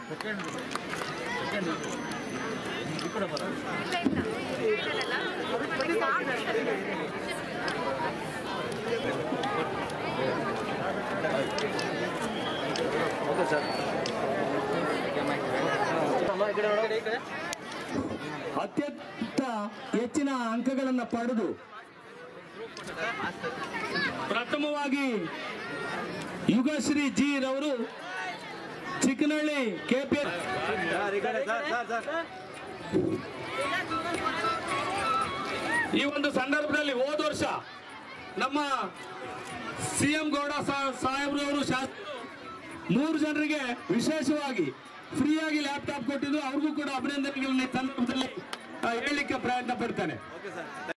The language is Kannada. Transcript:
ಅತ್ಯಂತ ಹೆಚ್ಚಿನ ಅಂಕಗಳನ್ನು ಪಡೆದು ಪ್ರಥಮವಾಗಿ ಯುಗಶ್ರೀ ಜಿ ರವರು ಚಿಕ್ಕನಹಳ್ಳಿ ಕೆಪಿ ಈ ಒಂದು ಸಂದರ್ಭದಲ್ಲಿ ಹೋದ ವರ್ಷ ನಮ್ಮ ಸಿಎಂ ಗೌಡ ಸಾ- ಸಾಹೇಬ್ರವರು ಶಾಸಕರು ಮೂರು ಜನರಿಗೆ ವಿಶೇಷವಾಗಿ ಫ್ರೀಯಾಗಿ ಲ್ಯಾಪ್ಟಾಪ್ ಕೊಟ್ಟಿದ್ದು ಅವ್ರಿಗೂ ಕೂಡ ಅಭಿನಂದನೆಗಳನ್ನ ಈ ಸಂದರ್ಭದಲ್ಲಿ ಆ, ಹೇಳಲಿಕ್ಕೆ ಪ್ರಯತ್ನ ಪಡ್ತಾನೆ